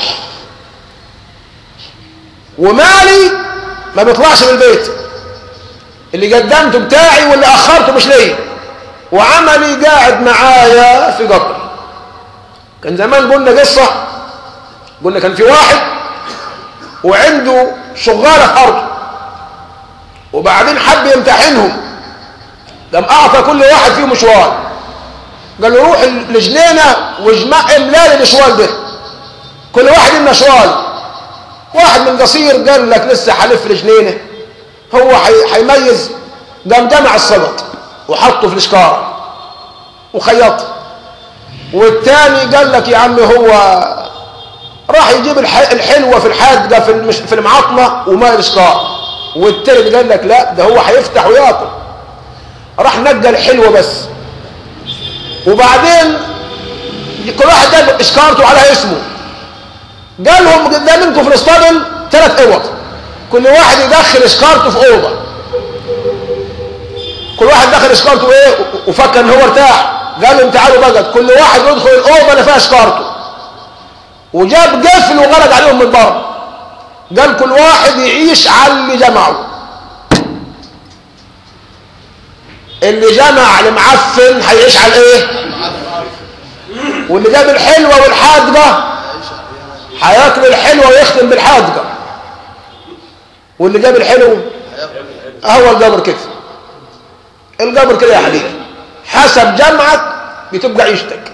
[SPEAKER 1] ومالي ما بيطلعش من البيت اللي قدمته بتاعي واللي أخرته مش ليا وعملي قاعد معايا في قبري كان زمان قلنا قصة قلنا كان في واحد وعنده شغالة في أرضه وبعدين حب يمتحنهم قام أعطى كل واحد فيهم مشوار قال له روح لجنينة واجمع املال المشوار ده كل واحد لنا شوال واحد من قصير قال لك لسه حلف لجنينة هو حي- حيميز قام جمع السبط وحطه في الاشكار وخيطه والتاني قال لك يا عم هو راح يجيب الح- الحلوة في الحادقة في المش... في المعطنة وما الاشكار والتالت قال لك لا ده هو هيفتح وياكل راح نقى الحلوة بس وبعدين كل واحد جاب اشكارته على اسمه قال لهم قدامكم في الاسطبل ثلاث اوض كل واحد يدخل اشكارته في اوضه كل واحد دخل اشكارته ايه وفكر ان هو ارتاح قال لهم تعالوا بقى كل واحد يدخل الاوضه اللي فيها اشكارته وجاب قفل وغلق عليهم من بره قال كل واحد يعيش على اللي جمعه اللي جمع المعفن هيعيش على ايه واللي جاب الحلوه والحادقه هياكل الحلوه ويختم بالحادقه واللي جاب الحلو هو القبر كده القبر كده يا حبيبي حسب جمعك بتبقى عيشتك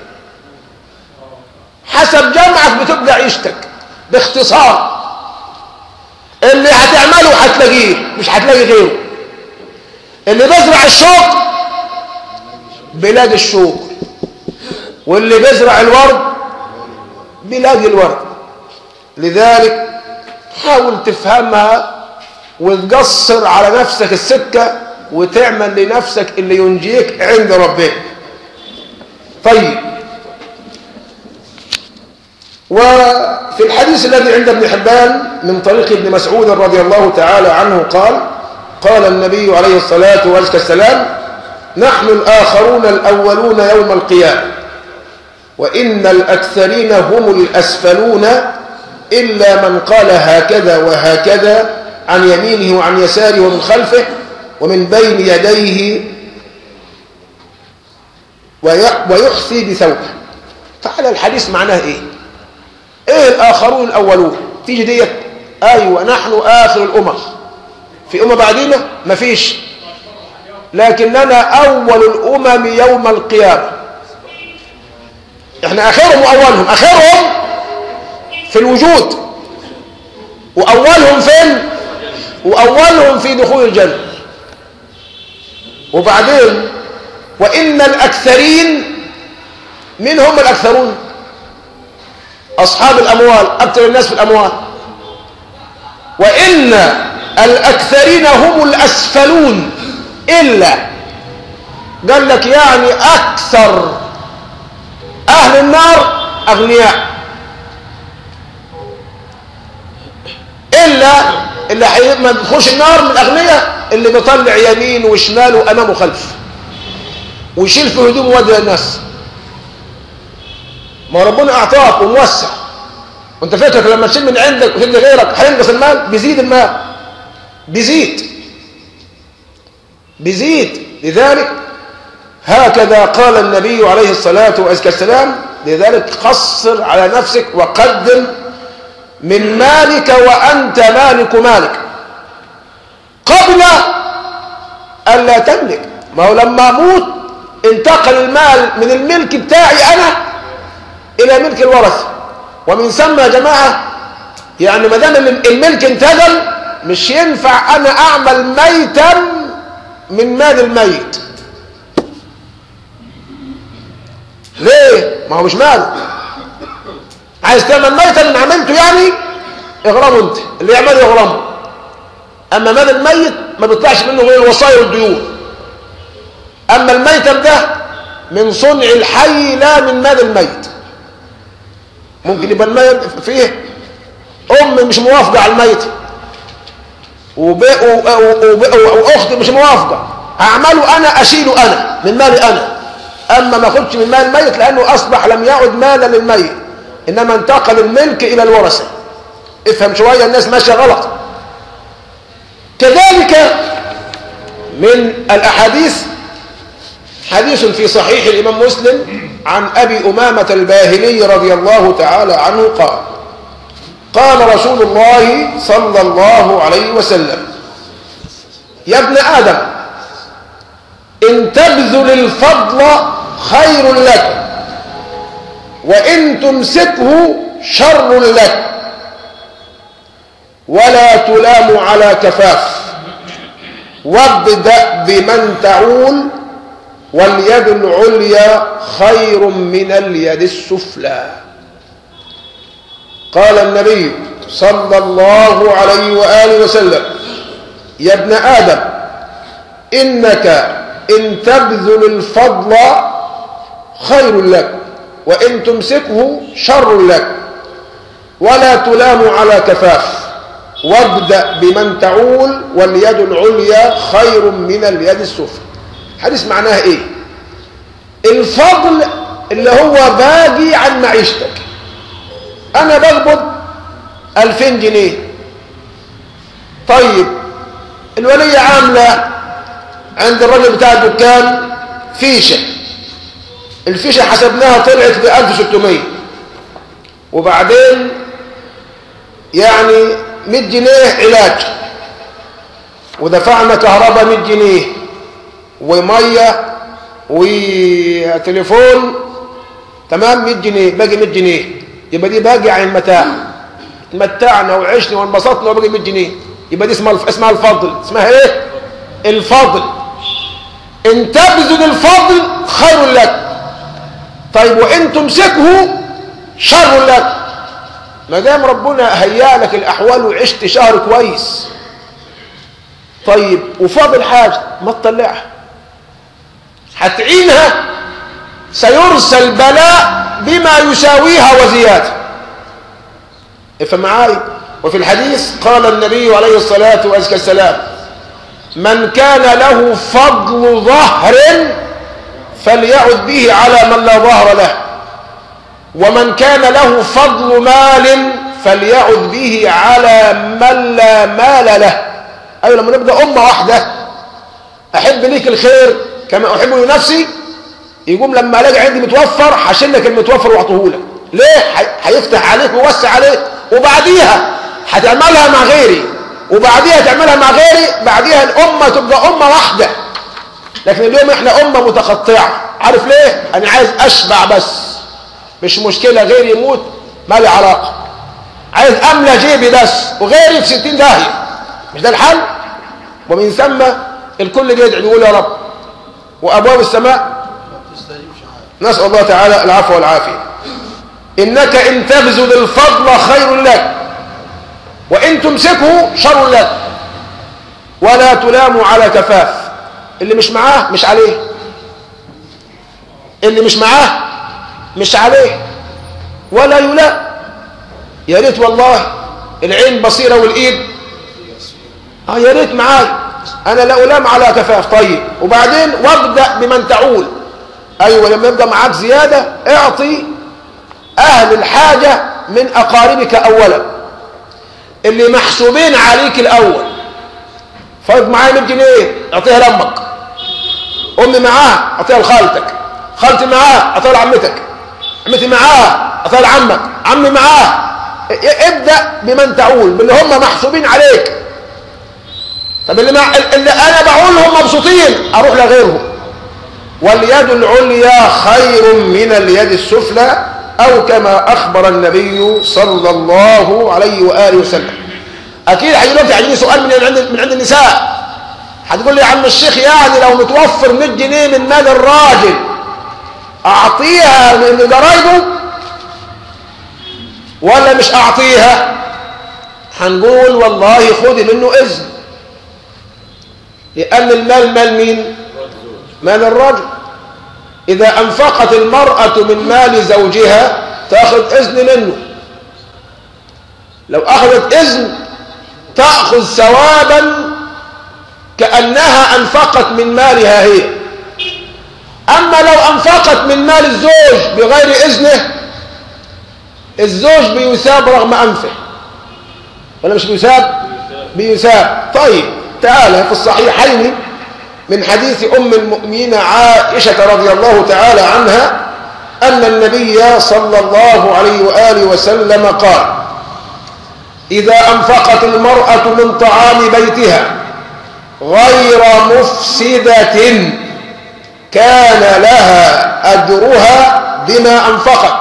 [SPEAKER 1] حسب جمعك بتبقى عيشتك باختصار اللي هتعمله هتلاقيه مش هتلاقي غيره اللي بيزرع الشوك بيلاقي الشوك واللي بيزرع الورد بيلاقي الورد لذلك حاول تفهمها وتقصر على نفسك السكة وتعمل لنفسك اللي ينجيك عند ربك طيب وفي الحديث الذي عند ابن حبان من طريق ابن مسعود رضي الله تعالى عنه قال قال النبي عليه الصلاة والسلام نحن الآخرون الأولون يوم القيامة وإن الأكثرين هم الأسفلون إلا من قال هكذا وهكذا عن يمينه وعن يساره ومن خلفه ومن بين يديه ويحثي بثوبه تعالى الحديث معناه ايه ايه الاخرون الاولون تيجي ديت ايوه نحن اخر الامم في امه بعدينا مفيش لكننا اول الامم يوم القيامه احنا اخرهم واولهم اخرهم في الوجود واولهم فين واولهم في دخول الجنه وبعدين وان الاكثرين من هم الاكثرون اصحاب الاموال اكثر الناس في الاموال وان الاكثرين هم الاسفلون الا قال لك يعني اكثر اهل النار اغنياء الا اللي ما بيخش النار من الاغنياء اللي بيطلع يمين وشمال وامام وخلف ويشيل في هدومه وادي الناس ما ربنا اعطاك وموسع وانت فاكر لما تشيل من عندك وتدي غيرك هينقص المال بيزيد المال بيزيد بيزيد لذلك هكذا قال النبي عليه الصلاة والسلام لذلك قصر على نفسك وقدم من مالك وأنت مالك مالك قبل ألا تملك ما هو لما أموت انتقل المال من الملك بتاعي أنا إلى ملك الورثة ومن ثم يا جماعة يعني ما دام الملك انتقل مش ينفع أنا أعمل ميتا من مال الميت ليه؟ ما هو مش ماله عايز تعمل ميتا من عملته يعني اغرمه انت اللي يعمله يغرمه اما مال الميت ما بيطلعش منه غير الوصايا والديون اما الميتم ده من صنع الحي لا من مال الميت ممكن يبقى الميت فيه ام مش موافقه على الميت واخت مش موافقه هعمله انا اشيله انا من مالي انا اما ما اخدش من مال الميت لانه اصبح لم يعد مالا للميت انما انتقل الملك الى الورثه افهم شويه الناس ماشيه غلط كذلك من الاحاديث حديث في صحيح الامام مسلم عن ابي امامه الباهلي رضي الله تعالى عنه قال قال رسول الله صلى الله عليه وسلم يا ابن ادم ان تبذل الفضل خير لك وإن تمسكه شر لك ولا تلام على كفاف وابدأ بمن تعول واليد العليا خير من اليد السفلى قال النبي صلى الله عليه وآله وسلم يا ابن آدم إنك إن تبذل الفضل خير لك وإن تمسكه شر لك ولا تلام على كفاف وابدأ بمن تعول واليد العليا خير من اليد السفلى حديث معناها ايه الفضل اللي هو باقي عن معيشتك انا بقبض 2000 جنيه طيب الولية عاملة عند الراجل بتاع الدكان فيشه الفيشة حسبناها طلعت ب 1600 وبعدين يعني 100 جنيه علاج ودفعنا كهرباء 100 جنيه ومية وتليفون تمام 100 جنيه باقي 100 جنيه يبقى دي باقي عن المتاع تمتعنا وعشنا وانبسطنا وباقي 100 جنيه يبقى دي اسمها اسمها الفضل اسمها ايه الفضل ان تبذل الفضل خير لك طيب وان تمسكه شر لك ما دام ربنا هيأ لك الاحوال وعشت شهر كويس طيب وفاضل حاجه ما تطلعها هتعينها سيرسل بلاء بما يساويها وزيادة افهم معاي وفي الحديث قال النبي عليه الصلاة والسلام من كان له فضل ظهر فليعد به على من لا ظهر له ومن كان له فضل مال فليعد به على من لا مال له أيوة لما نبقى أمة واحدة أحب ليك الخير كما أحب لنفسي يقوم لما ألاقي عندي متوفر حشل لك المتوفر وأعطيه لك ليه؟ هيفتح عليك ويوسع عليك وبعديها هتعملها مع غيري وبعديها تعملها مع غيري بعديها الأمة تبقى أمة واحدة لكن اليوم احنا أمة متقطعة عارف ليه؟ أنا عايز أشبع بس مش مشكلة غيري يموت ما لي علاقة عايز أملى جيبي بس وغيري في ستين داهية مش ده الحل؟ ومن ثم الكل بيدعي يقول يا رب وأبواب السماء
[SPEAKER 2] ما بتستجيبش حاجة
[SPEAKER 1] نسأل الله تعالى العفو والعافية إنك إن تبذل الفضل خير لك وإن تمسكه شر لك ولا تلام على كفاف اللي مش معاه مش عليه اللي مش معاه مش عليه ولا يلام يا ريت والله العين بصيرة والإيد اه يا ريت معاي أنا لا ألام على كفاف طيب وبعدين وابدأ بمن تعول أيوة لما يبقى معاك زيادة اعطي أهل الحاجة من أقاربك أولا اللي محسوبين عليك الأول فرض معايا 100 جنيه اعطيها لأمك أمي معاها اعطيها لخالتك خالتي معاها اعطيها لعمتك عمتي معاها اعطيها لعمك عمي معاها ا- ابدأ بمن تعول باللي هم محسوبين عليك طب اللي, مع... اللي أنا بعولهم مبسوطين أروح لغيرهم واليد العليا خير من اليد السفلى أو كما أخبر النبي صلى الله عليه وآله وسلم أكيد هيجي دلوقتي هيجيني سؤال من عند من عند النساء هتقول لي يا عم الشيخ يعني لو متوفر 100 جنيه من مال الراجل أعطيها من ضرايبه ولا مش أعطيها هنقول والله خدي منه إذن لأن المال مال مين مال الرجل إذا أنفقت المرأة من مال زوجها تأخذ إذن منه لو أخذت إذن تأخذ ثوابا كأنها أنفقت من مالها هي أما لو أنفقت من مال الزوج بغير إذنه الزوج بيثاب رغم أنفه ولا مش بيثاب بيثاب طيب تعالى في الصحيحين من حديث أم المؤمنين عائشة رضي الله تعالى عنها أن النبي صلى الله عليه وآله وسلم قال إذا أنفقت المرأة من طعام بيتها غير مفسدة كان لها أجرها بما أنفقت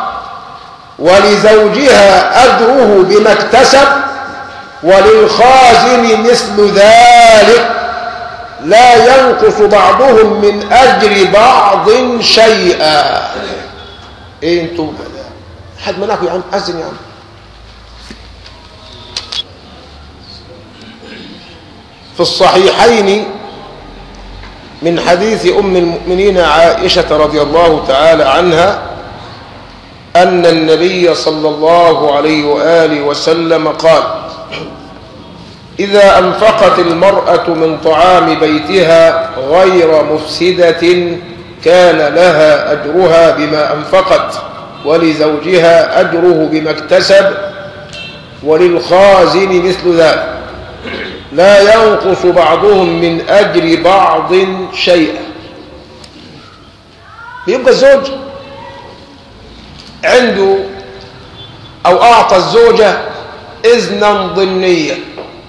[SPEAKER 1] ولزوجها أجره بما اكتسب وللخازن مثل ذلك لا ينقص بعضهم من أجر بعض شيئا ايه انتوا حد منعكم يا عم أذن يا عم في الصحيحين من حديث أم المؤمنين عائشة رضي الله تعالى عنها أن النبي صلى الله عليه وآله وسلم قال إذا أنفقت المرأة من طعام بيتها غير مفسدة كان لها أجرها بما أنفقت ولزوجها أجره بما اكتسب وللخازن مثل ذلك لا ينقص بعضهم من أجر بعض شيئا يبقى الزوج عنده أو أعطى الزوجة إذنا ضمنيا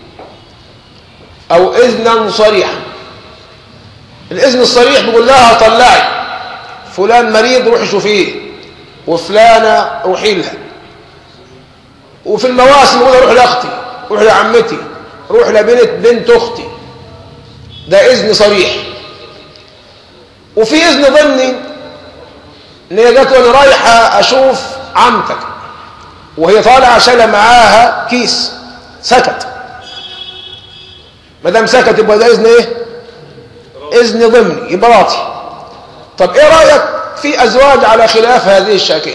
[SPEAKER 1] أو إذنا صريحا الإذن الصريح بيقول لها طلعي فلان مريض روحي شوفيه وفلانة روحي لها وفي المواسم يقول روح لأختي روح لعمتي روح لبنت بنت أختي ده إذن صريح وفي إذن ضمني إن هي جت وأنا رايحة أشوف عمتك وهي طالعة شايلة معاها كيس سكت ما دام سكت يبقى ده إذن إيه؟ إذن ضمني يبقى راضي طب إيه رأيك في أزواج على خلاف هذه الشاكلة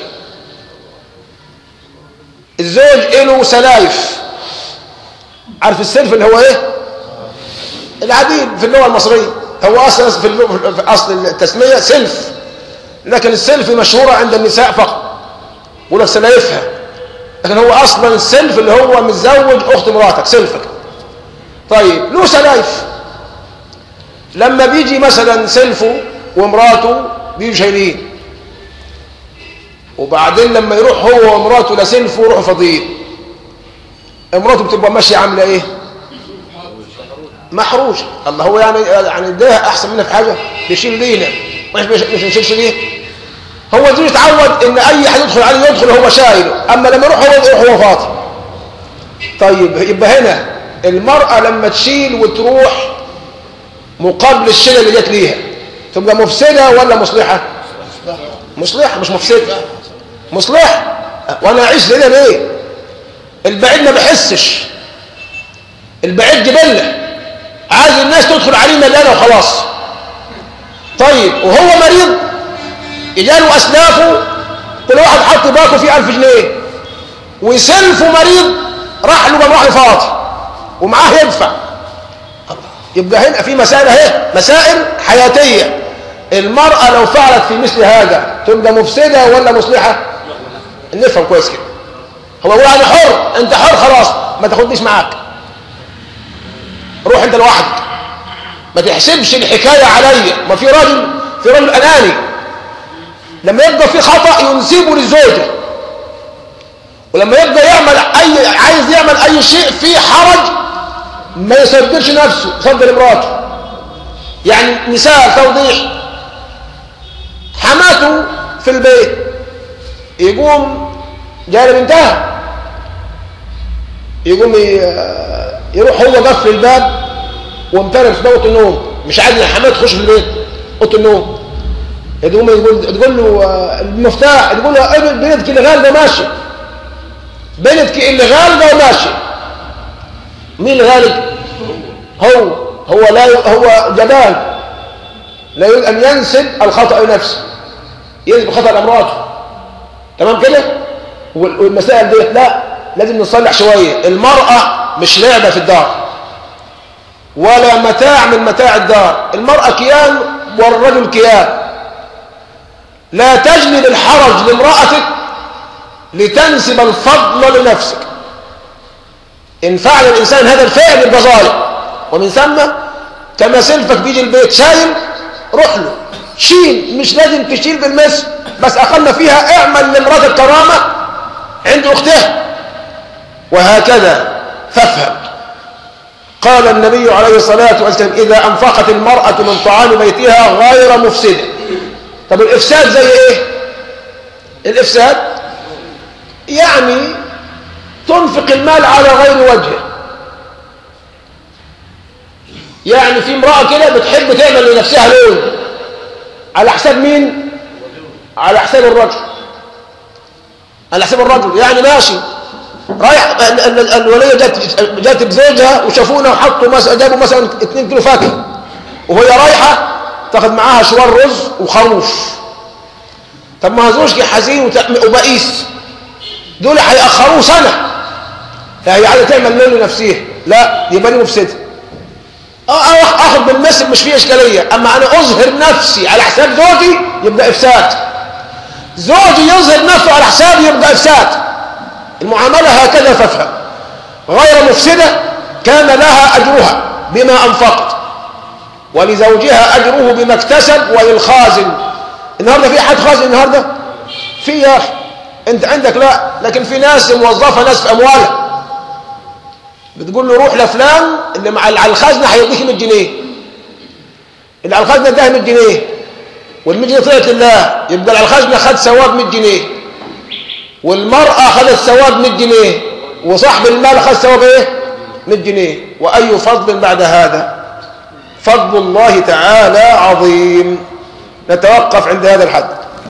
[SPEAKER 1] الزوج له سلايف عارف السلف اللي هو ايه العديد في اللغة المصرية هو أصل في, اللغة في أصل التسمية سلف لكن السلف مشهورة عند النساء فقط يقول لك سلايفها لكن هو أصلا السلف اللي هو متزوج أخت مراتك سلفك طيب له سلايف لما بيجي مثلا سلفه ومراته بيجوا شايلين وبعدين لما يروح هو ومراته لسلفه يروحوا فاضيين مراته بتبقى ماشيه عامله ايه محروجه الله هو يعني يعني ده احسن منها في حاجه بيشيل لينا مش مش مش نشيلش ليه هو زوج يتعود ان اي حد يدخل عليه يدخل هو شايله اما لما يروح هو يروح هو فاضي طيب يبقى هنا المراه لما تشيل وتروح مقابل الشيله اللي جت ليها تبقى مفسده ولا مصلحه مصلحه مش مفسده مصلحه وانا اعيش ليه ليه البعيد ما بيحسش البعيد جبله عايز الناس تدخل عليه مليانه وخلاص طيب وهو مريض يجاله اسلافه كل واحد حط باكو فيه 1000 جنيه وسلفه مريض راح له مروح فاضي ومعاه يدفع يبقى هنا في مسائل اهي مسائل حياتيه المراه لو فعلت في مثل هذا تبقى مفسده ولا مصلحه نفهم كويس كده هو يقول انا حر انت حر خلاص ما تاخدنيش معاك روح انت لوحدك ما تحسبش الحكايه عليا ما في راجل في راجل اناني لما يبقى في خطا ينسبه للزوجه ولما يبقى يعمل اي عايز يعمل اي شيء فيه حرج ما يصدرش نفسه يصدر مراته يعني مثال توضيح حماته في البيت يقوم جاي بنتها يقوم يروح هو قفل الباب وامترس في اوضه النوم مش عايز حماه تخش في البيت اوضه النوم تقوم يقول تقول له المفتاح تقول له ابن بنتك اللي غالبه ماشي بنتك اللي غالبه وماشي مين اللي غالب هو هو لا هو جبان لا يريد ان ينسب الخطا لنفسه ينسب الخطا لامراته تمام كده والمسائل ديت لا لازم نصلح شويه المراه مش لعبه في الدار ولا متاع من متاع الدار المراه كيان والرجل كيان لا تجلب الحرج لامرأتك لتنسب الفضل لنفسك إن فعل الإنسان هذا الفعل يبقى ظالم ومن ثم كما سلفك بيجي البيت شايل روح له شيل مش لازم تشيل بالمس بس أقل فيها اعمل لامرأتك كرامة عند أختها وهكذا فافهم قال النبي عليه الصلاة والسلام إذا أنفقت المرأة من طعام بيتها غير مفسده طب الإفساد زي إيه الإفساد يعني تنفق المال على غير وجهه يعني في امرأة كده بتحب تعمل لنفسها لون على حساب مين على حساب الرجل على حساب الرجل يعني ماشي رايح الولية جت جت بزوجها وشافونا وحطوا مثلا جابوا مثلا 2 كيلو فاكهه وهي رايحه تاخد معاها شوار رز وخروف طب ما زوجك حزين وبئيس دول هيأخروه سنة لا هي عايزة تعمل لون لنفسها لا يبقى لي مفسدة اه اخد بالمثل مش فيه اشكالية اما انا اظهر نفسي على حساب زوجي يبقى افساد زوجي يظهر نفسه على حسابي يبقى افساد المعاملة هكذا فافهم غير مفسدة كان لها اجرها بما انفقت ولزوجها اجره بما اكتسب وللخازن النهارده في حد خازن النهارده في يا اخي انت عندك لا لكن في ناس موظفه ناس في اموالها بتقول له روح لفلان اللي مع على الخزنه هيديك 100 جنيه اللي على الخزنه اداها 100 جنيه وال 100 جنيه طلعت لله يبقى على الخزنه خد ثواب 100 جنيه والمراه خدت ثواب 100 جنيه وصاحب المال خد ثواب ايه 100 جنيه واي فضل بعد هذا فضل الله تعالى عظيم نتوقف عند هذا الحد